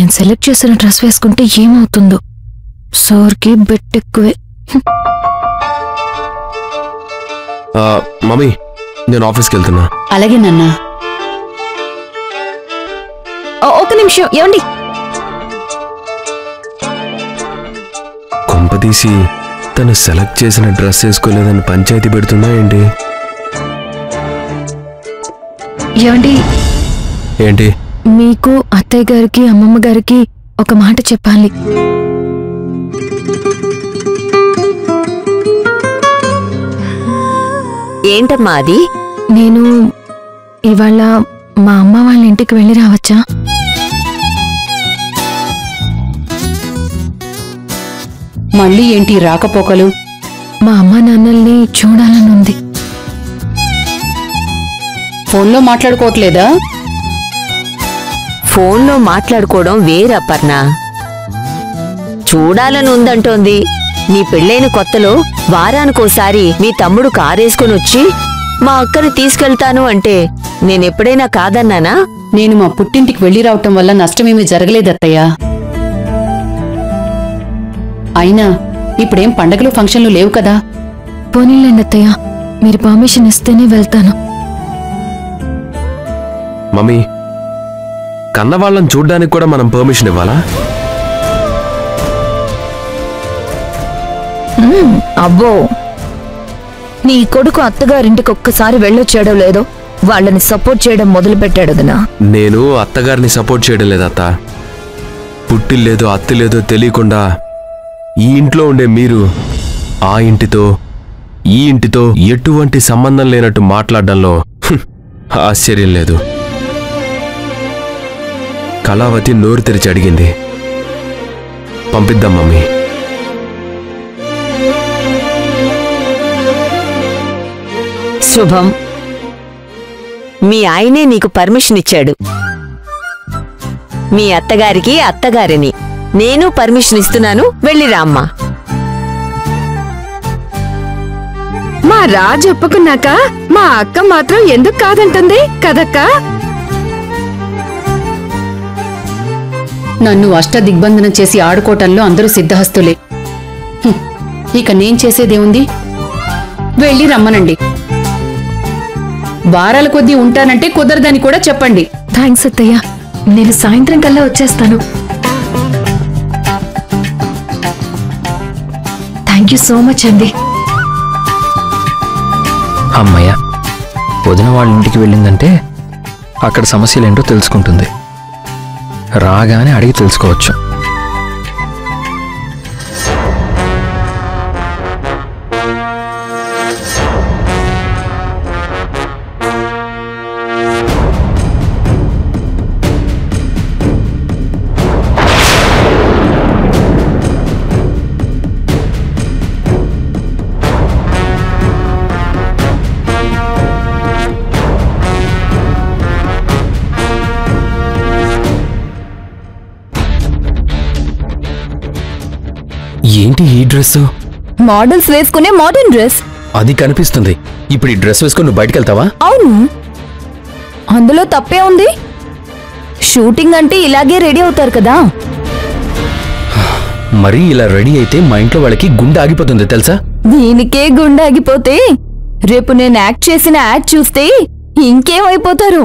నేను సెలెక్ట్ చేసిన డ్రెస్ వేసుకుంటే ఏమవుతుందో సార్కి బెట్ ఎక్కువే ఆ, మమ్మీ నేను ఆఫీస్కి వెళ్తున్నా అలాగే నాన్నా ఓ, ఒక నిమిషం ఏమండి కొంపదీసి తను సెలెక్ట్ చేసిన డ్రెస్ వేసుకోలేదని పంచాయతీ పెడుతున్నా ఏంటి ఏమండి ఏంటి మీకు అత్తయ్య గారికి అమ్మమ్మ గారికి ఒక మాట చెప్పాలి ఏంటమ్మా అది నేను ఇవాళ మా అమ్మ వాళ్ళ ఇంటికి వెళ్ళి రావచ్చా మళ్ళీ ఏంటి రాకపోకలు మా అమ్మ నాన్నల్ని చూడాలనుంది ఫోన్లో మాట్లాడుకోవట్లేదా ఫోన్లో మాట్లాడుకోవడం వేరపర్ణ చూడాలని ఉందంటోంది నీ పెళ్ళైన కొత్తలో వారానికోసారి మీ తమ్ముడు కారేసుకొని వచ్చి మా అక్కని తీసుకెళ్తాను అంటే నేనెప్పుడైనా కాదన్నానా నేను మా పుట్టింటికి వెళ్లి రావటం వల్ల నష్టమేమీ జరగలేదత్తయ్యా అయినా ఇప్పుడేం పండగలు ఫంక్షన్లు లేవు కదా పోనీలేండి అత్తయ్య మీరు పర్మిషన్ ఇస్తేనే వెళ్తాను మమ్మీ కన్నవాళ్ళని చూడ్డానికి కూడా మనం పర్మిషన్ ఇవ్వాలా అబ్బో నీ కొడుకు అత్తగారింటికి ఒక్కసారి వెళ్ళొచ్చాడో లేదో వాళ్ళని సపోర్ట్ చేయడం మొదలు పెట్టాడు వదినా నేను అత్తగారిని సపోర్ట్ చేయడం లేదు అత్త పుట్టిల్లేదో అత్తిలేదో తెలియకుండా ఈ ఇంట్లో ఉండే మీరు ఆ ఇంటితో ఈ ఇంటితో ఎటువంటి సంబంధం లేనట్టు మాట్లాడడంలో హ్మ్, ఆశ్చర్యం లేదు కళావతి నోరు తెరిచి అడిగింది పంపిద్దాం మమ్మీ శుభం మీ ఆయనే నీకు పర్మిషన్ ఇచ్చాడు మీ అత్తగారికి అత్తగారిని నేను పర్మిషన్ ఇస్తున్నాను వెళ్ళిరా అమ్మా మా రాజు ఒప్పుకున్నాక మా అక్క మాత్రం ఎందుకు కాదంటుంది కదక్క నన్ను అష్ట దిగ్బంధనం చేసి ఆడుకోవటంలో అందరూ సిద్ధహస్తులే హ్మ్, ఇక నేను చేసేదేముంది వెళ్ళి రమ్మనండి వారాల కొద్దీ ఉంటానంటే కుదరదని కూడా చెప్పండి థ్యాంక్స్ అత్తయ్య నేను సాయంత్రం కల్లా వచ్చేస్తాను థ్యాంక్ యూ సో మచ్ అండి అమ్మయ్య వదిన వాళ్ళ ఇంటికి వెళ్ళిందంటే అక్కడ సమస్యలేంటో తెలుసుకుంటుంది రాగానే అడిగి తెలుసుకోవచ్చు ఏంటి ఈ డ్రెస్ మోడల్స్ వేసుకునే మోడర్న్ డ్రెస్ అది కనిపిస్తుంది ఇప్పుడు ఈ డ్రెస్ వేసుకొని నువ్వు బయటకు వెళ్తావా అవును అందులో తప్పే ఉంది షూటింగ్ అంటే ఇలాగే రెడీ అవుతారు కదా మరీ ఇలా రెడీ అయితే మా ఇంట్లో వాళ్ళకి గుండె ఆగిపోతుంది తెలుసా దీనికే గుండాగిపోతే రేపు నేను యాక్ట్ చేసిన యాడ్ చూస్తే ఇంకేమైపోతారు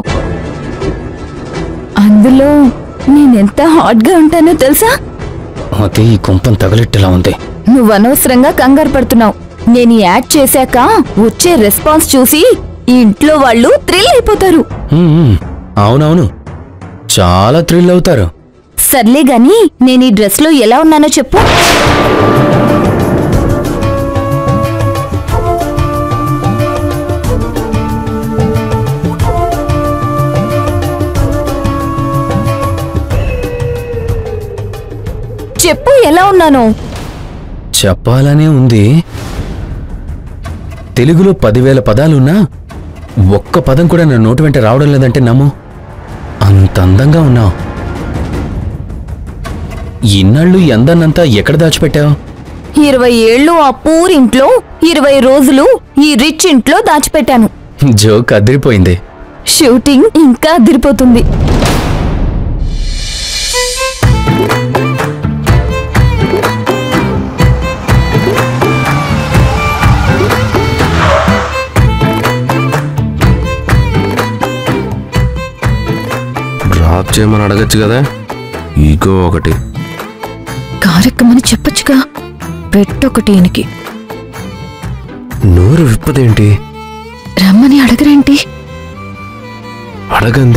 అందులో నేనెంత హాట్గా ఉంటానో తెలుసా అదే ఈ కుంపం తగలెట్టేలా ఉంది నువ్వు అనవసరంగా కంగారు పడుతున్నావు నేను ఈ యాడ్ చేశాక వచ్చే రెస్పాన్స్ చూసి ఈ ఇంట్లో వాళ్ళు థ్రిల్ అయిపోతారు హ్మ్, హ్మ్. అవునవును చాలా థ్రిల్ అవుతారు సర్లే గాని నేను ఈ డ్రెస్ లో ఎలా ఉన్నానో చెప్పు చెప్పు ఎలా ఉన్నాను చెప్పాలనే ఉంది తెలుగులో పదివేల పదాలున్నా ఒక్క పదం కూడా నా నోటి వెంట రావడం లేదంటే నమ్ము అంత అందంగా ఉన్నావు ఇన్నాళ్ళు ఈ అందాన్నంతా ఎక్కడ దాచిపెట్టావు ఇరవై ఏళ్ళు ఆ పూరింట్లో ఇరవై రోజులు ఈ రిచ్ ఇంట్లో దాచిపెట్టాను జోక్ అదిరిపోయింది షూటింగ్ ఇంకా అదిరిపోతుంది డ్రాప్ చేయమని అడగచ్చు కదా ఈగో ఒకటి కారెక్కమని చెప్పొచ్చుగా పెట్టొకటి ఈయనకి నోరు విప్పదేంటి రమ్మని అడగరేంటి అడగంది